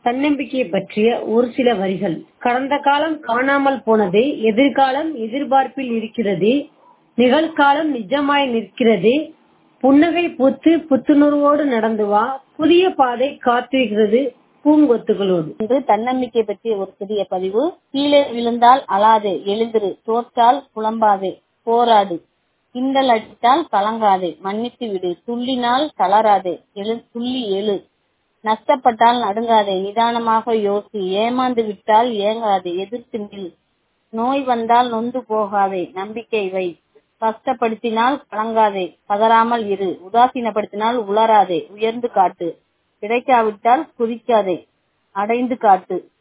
தன்னம்பிக்கை பற்றிய ஒரு சில வரிகள் கடந்த காலம் காணாமல் போனது எதிர்காலம் எதிர்பார்ப்பில் இருக்கிறது நிகழ்காலம் நிஜமாய் நிற்கிறது புன்னகை பூத்து புத்துணர்வோடு நடந்து வா புதிய பாதை காத்திருக்கிறது பூங்கொத்துகளோடு இன்று தன்னம்பிக்கை பற்றிய ஒரு சிறிய பதிவு கீழே விழுந்தால் அழாதே எழுந்திரு தோற்றால் புலம்பாதே போராடு கிண்டல் அடித்தால் கலங்காதே மன்னித்து விடு துள்ளினால் தளராதே எழு துள்ளி எழு நஷ்டப்பட்டால் நடுங்காதே நிதானமாக யோசி ஏமாந்து விட்டால் ஏங்காதே எதிர்த்து நில் நோய் வந்தால் நொந்து போகாதே நம்பிக்கை வை கஷ்டப்படுத்தினால் கலங்காதே பதறாமல் இரு உதாசீனப்படுத்தினால் உளராதே உயர்ந்து காட்டு கிடைக்காவிட்டால் குதிக்காதே அடைந்து காட்டு